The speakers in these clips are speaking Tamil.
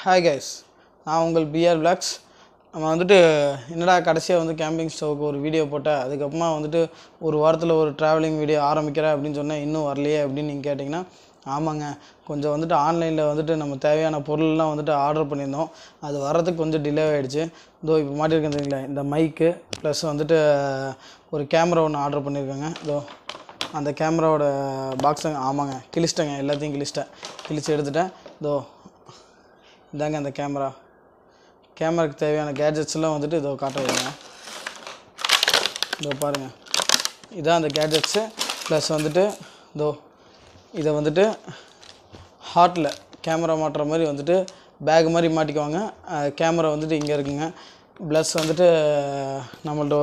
ஹாய் கைஸ் நான் உங்கள் பிஆர் பிளாக்ஸ் நம்ம வந்துட்டு என்னடா கடைசியாக வந்து கேம்பிங் ஸ்டோவுக்கு ஒரு வீடியோ போட்டேன் அதுக்கப்புறமா வந்துட்டு ஒரு வாரத்தில் ஒரு ட்ராவலிங் வீடியோ ஆரம்பிக்கிறேன் அப்படின்னு சொன்னேன் இன்னும் வரலையே அப்படின்னு நீங்கள் கேட்டிங்கன்னா ஆமாங்க கொஞ்சம் வந்துட்டு ஆன்லைனில் வந்துட்டு நம்ம தேவையான பொருள்லாம் வந்துட்டு ஆர்டர் பண்ணியிருந்தோம் அது வர்றதுக்கு கொஞ்சம் டிலே ஆகிடுச்சு இதோ இப்போ மாட்டியிருக்கேன் தெரியுங்களா இந்த மைக்கு ப்ளஸ் வந்துட்டு ஒரு கேமரா ஒன்று ஆர்டர் பண்ணியிருக்கேங்க இதோ அந்த கேமராவோட பாக்ஸை ஆமாங்க கிழிச்சிட்டேங்க எல்லாத்தையும் கிழிச்சிட்டேன் கிழிச்சு எடுத்துட்டேன் இதோ இதாங்க அந்த கேமரா கேமராக்கு தேவையான கேஜெட்ஸ்லாம் வந்துட்டு இதோ காட்டுறேங்க இதோ பாருங்கள் இதான் அந்த கேஜெட்ஸு ப்ளஸ் வந்துட்டு இதோ இதை வந்துட்டு ஹார்ட்டில் கேமரா மாட்டுற மாதிரி வந்துட்டு பேக் மாதிரி மாட்டிக்குவாங்க கேமரா வந்துட்டு இங்கே இருக்குங்க ப்ளஸ் வந்துட்டு நம்மள்ட்ட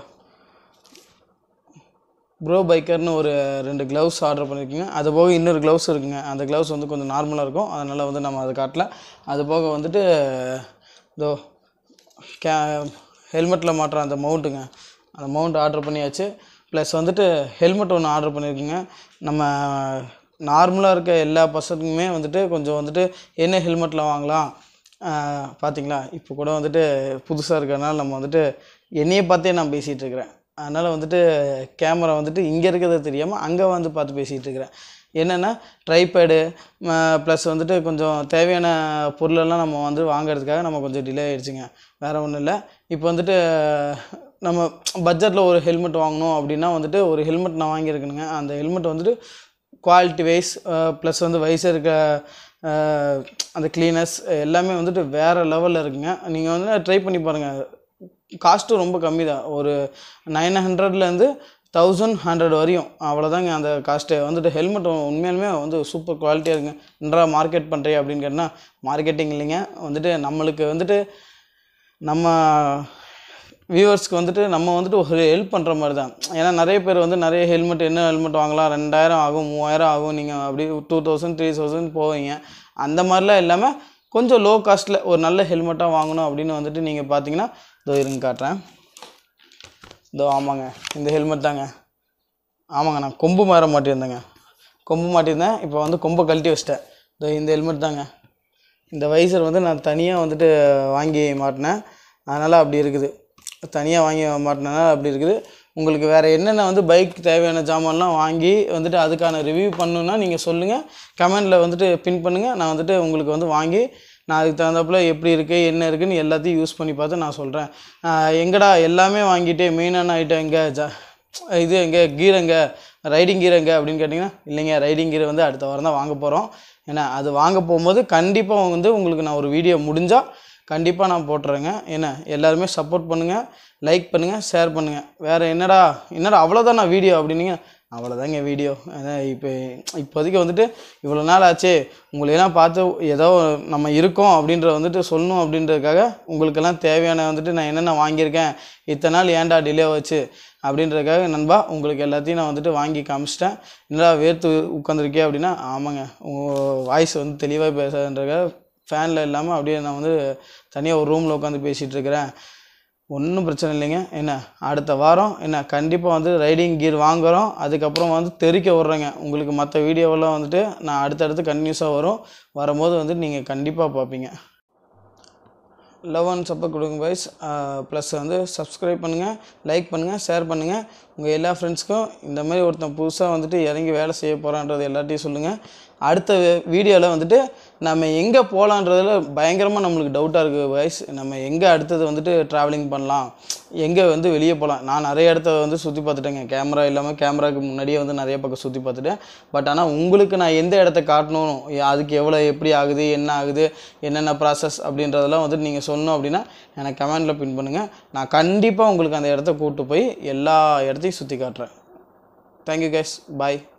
ப்ரோ பைக்கர்னு ஒரு ரெண்டு க்ளவுஸ் ஆர்டர் பண்ணியிருக்கீங்க அது போக இன்னொரு க்ளவுஸ் இருக்குங்க அந்த க்ளவுஸ் வந்து கொஞ்சம் நார்மலாக இருக்கும் அதனால் வந்து நம்ம அதை காட்டல அது போக வந்துட்டு இதோ கே ஹெல்மெட்டில் மாட்டுற அந்த மவுண்ட்டுங்க அந்த மவுண்ட் ஆர்டர் பண்ணியாச்சு ப்ளஸ் வந்துட்டு ஹெல்மெட் ஒன்று ஆர்டர் பண்ணியிருக்குங்க நம்ம நார்மலாக இருக்க எல்லா பசங்களுமே வந்துட்டு கொஞ்சம் வந்துட்டு என்ன ஹெல்மெட்டில் வாங்கலாம் ஆஹ் பார்த்தீங்களா இப்போ கூட வந்துட்டு புதுசாக இருக்கிறதுனால நம்ம வந்துட்டு என்னையை பார்த்தே நான் பேசிகிட்டு இருக்கிறேன் அதனால் வந்துட்டு கேமரா வந்துட்டு இங்கே இருக்கிறது தெரியாமல் அங்கே வந்து பார்த்து பேசிகிட்டு இருக்கிறேன் என்னென்னா ட்ரைபேடு ப்ளஸ் வந்துட்டு கொஞ்சம் தேவையான பொருளெல்லாம் நம்ம வந்து வாங்குறதுக்காக நம்ம கொஞ்சம் டிலே ஆகிடுச்சுங்க வேறு ஒன்றும் இல்லை இப்போ வந்துட்டு நம்ம பட்ஜெட்டில் ஒரு ஹெல்மெட் வாங்கணும் அப்படின்னா வந்துட்டு ஒரு ஹெல்மெட் நான் வாங்கியிருக்கேனுங்க அந்த ஹெல்மெட் வந்துட்டு குவாலிட்டி வைஸ் ப்ளஸ் வந்து வயசு இருக்க அஹ், அந்த க்ளீனஸ் எல்லாமே வந்துட்டு வேறு லெவலில் இருக்குங்க நீங்கள் வந்து ட்ரை பண்ணி பாருங்கள் காஸ்ட்டும் ரொம்ப கம்மி தான் ஒரு நைன் ஹண்ட்ரட்லேருந்து தௌசண்ட் ஹண்ட்ரட் வரையும் அவ்வளோதாங்க அந்த காஸ்ட்டு வந்துட்டு ஹெல்மெட் உண்மையாலுமே வந்து சூப்பர் குவாலிட்டியாக இருக்குங்க என்னடா மார்க்கெட் பண்ணுறியா அப்படின்னு கேட்டால் மார்க்கெட்டிங் இல்லைங்க வந்துட்டு நம்மளுக்கு வந்துட்டு நம்ம வியூவர்ஸ்க்கு வந்துட்டு நம்ம வந்துட்டு ஒரு ஹெல்ப் பண்ணுற மாதிரி தான் ஏன்னா நிறைய பேர் வந்து நிறைய ஹெல்மெட் என்ன ஹெல்மெட் வாங்கலாம் ரெண்டாயிரம் ஆகும் மூவாயிரம் ஆகும் நீங்கள் அப்படி டூ தௌசண்ட் த்ரீ தௌசண்ட் போவீங்க அந்த மாதிரிலாம் இல்லாமல் கொஞ்சம் லோ காஸ்ட்டில் ஒரு நல்ல ஹெல்மெட்டாக வாங்கணும் அப்படின்னு வந்துட்டு நீங்கள் பார்த்தீங்கன்னா இதோ இருங்க காட்டுறேன் இதோ ஆமாங்க இந்த ஹெல்மெட் தாங்க ஆமாங்க நான் கொம்பு மாற மாட்டியிருந்தேங்க கொம்பு மாட்டியிருந்தேன் இப்போ வந்து கொம்பை கழட்டி வச்சிட்டேன் இதோ இந்த ஹெல்மெட் தாங்க இந்த வைசர் வந்து நான் தனியாக வந்துட்டு வாங்கி மாட்டினேன் அதனால் அப்படி இருக்குது தனியாக வாங்கி மாட்டினனால அப்படி இருக்குது உங்களுக்கு வேறு என்னென்ன வந்து பைக் தேவையான ஜாமான்லாம் வாங்கி வந்துட்டு அதுக்கான ரிவ்யூ பண்ணணுன்னா நீங்கள் சொல்லுங்கள் கமெண்டில் வந்துட்டு பின் பண்ணுங்கள் நான் வந்துட்டு உங்களுக்கு வந்து வாங்கி நான் அதுக்கு தகுந்தாப்புல எப்படி இருக்குது என்ன இருக்குன்னு எல்லாத்தையும் யூஸ் பண்ணி பார்த்து நான் சொல்கிறேன் எங்கடா எல்லாமே வாங்கிட்டு மெயினான ஐட்டம் எங்கே ஜா இது எங்கே கீர் எங்கே ரைடிங் கீர் எங்கே அப்படின்னு கேட்டிங்கன்னா இல்லைங்க ரைடிங் கீர் வந்து அடுத்த வாரம் தான் வாங்க போகிறோம் ஏன்னா அது வாங்க போகும்போது கண்டிப்பாக வந்து உங்களுக்கு நான் ஒரு வீடியோ முடிஞ்சால் கண்டிப்பாக நான் போட்டுறேங்க என்ன எல்லாருமே சப்போர்ட் பண்ணுங்கள் லைக் பண்ணுங்கள் ஷேர் பண்ணுங்கள் வேறு என்னடா என்னடா அவ்வளோதான் நான் வீடியோ அப்படின்னீங்க அவ்வளோதாங்க வீடியோ அதான் இப்போ இப்போதைக்கு வந்துட்டு இவ்வளோ நாள் ஆச்சு உங்களையெல்லாம் பார்த்து ஏதோ நம்ம இருக்கோம் அப்படின்ற வந்துட்டு சொல்லணும் அப்படின்றதுக்காக உங்களுக்கெல்லாம் தேவையான வந்துட்டு நான் என்னென்ன வாங்கியிருக்கேன் இத்தனை நாள் ஏன்டா டிலே வச்சு அப்படின்றதுக்காக நண்பா உங்களுக்கு எல்லாத்தையும் நான் வந்துட்டு வாங்கி காமிச்சிட்டேன் என்னடா வேர்த்து உட்காந்துருக்கே அப்படின்னா ஆமாங்க உங்கள் வாய்ஸ் வந்து தெளிவாக பேசுறதுன்றதுக்காக ஃபேனில் இல்லாமல் அப்படியே நான் வந்து தனியாக ஒரு ரூமில் உட்காந்து பேசிகிட்டு இருக்கிறேன் ஒன்றும் பிரச்சனை இல்லைங்க என்ன அடுத்த வாரம் என்ன கண்டிப்பாக வந்து ரைடிங் கீர் வாங்குகிறோம் அதுக்கப்புறம் வந்து தெறிக்க விட்றேங்க உங்களுக்கு மற்ற வீடியோவெல்லாம் வந்துட்டு நான் அடுத்தடுத்து கன்டினியூஸாக வரும் வரும்போது வந்து நீங்கள் கண்டிப்பாக பார்ப்பீங்க லவ் அண்ட் சப்போர்ட் கொடுங்க பாய்ஸ் ப்ளஸ் வந்து சப்ஸ்கிரைப் பண்ணுங்கள் லைக் பண்ணுங்கள் ஷேர் பண்ணுங்கள் உங்கள் எல்லா ஃப்ரெண்ட்ஸ்க்கும் இந்த மாதிரி ஒருத்தன் புதுசாக வந்துட்டு இறங்கி வேலை செய்ய போகிறான்றது எல்லாத்தையும் சொல்லுங்கள் அடுத்த வீடியோவில் வந்துட்டு நம்ம எங்கே போகலான்றதுல பயங்கரமாக நம்மளுக்கு டவுட்டாக இருக்குது பாய்ஸ் நம்ம எங்கே அடுத்தது வந்துட்டு ட்ராவலிங் பண்ணலாம் எங்கே வந்து வெளியே போகலாம் நான் நிறைய இடத்த வந்து சுற்றி பார்த்துட்டேங்க கேமரா இல்லாமல் கேமராக்கு முன்னாடியே வந்து நிறைய பக்கம் சுற்றி பார்த்துட்டேன் பட் ஆனால் உங்களுக்கு நான் எந்த இடத்த காட்டணும் அதுக்கு எவ்வளோ எப்படி ஆகுது என்ன ஆகுது என்னென்ன ப்ராசஸ் அப்படின்றதெல்லாம் வந்துட்டு நீங்கள் சொன்னோம் அப்படின்னா எனக்கு கமெண்டில் பின் பண்ணுங்கள் நான் கண்டிப்பாக உங்களுக்கு அந்த இடத்த கூப்பிட்டு போய் எல்லா இடத்தையும் சுற்றி காட்டுறேன் தேங்க்யூ கைஸ் பாய்